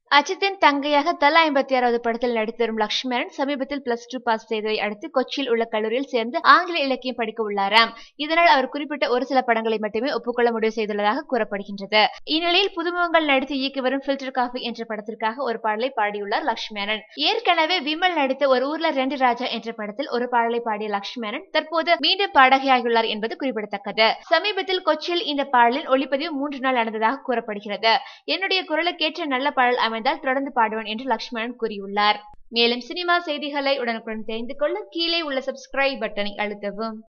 அஜித்தின் தங்கையாக தலா ஐம்பத்தி ஆறாவது படத்தில் நடித்து வரும் லக்ஷ்மணன் சமீபத்தில் பிளஸ் டூ பாஸ் செய்ததை அடுத்து கொச்சியில் உள்ள கல்லூரியில் சேர்ந்து ஆங்கில இலக்கியம் படிக்க உள்ளாராம் இதனால் அவர் குறிப்பிட்ட ஒரு சில படங்களை மட்டுமே ஒப்புக்கொள்ள முடிவு செய்துள்ளதாக கூறப்படுகின்றது இந்நிலையில் புதுமுகங்கள் நடித்து இயக்கி வரும் ஃபில்டர் காஃபி என்ற படத்திற்காக ஒரு பாடலை பாடியுள்ளார் லக்ஷ்மணன் ஏற்கனவே விமல் நடித்த ஒரு ஊர்ல ரெண்டு ராஜா என்ற படத்தில் ஒரு பாடலை பாடிய லக்ஷ்மணன் தற்போது மீண்டும் பாடகையாகியுள்ளார் என்பது குறிப்பிடத்தக்கது சமீபத்தில் கொச்சியில் இந்த பாடலின் ஒளிப்பதிவு மூன்று நாள் நடந்ததாக கூறப்படுகிறது என்னுடைய குரலுக்கேற்ற நல்ல பாடல் அமைந்தால் தொடர்ந்து பாடுவேன் என்று லக்ஷ்மணன் கூறியுள்ளார் மேலும் சினிமா செய்திகளை உடனுக்குடன் தெரிந்து கொள்ள கீழே உள்ள சப்ஸ்கிரைப் பட்டனை அழுத்தவும்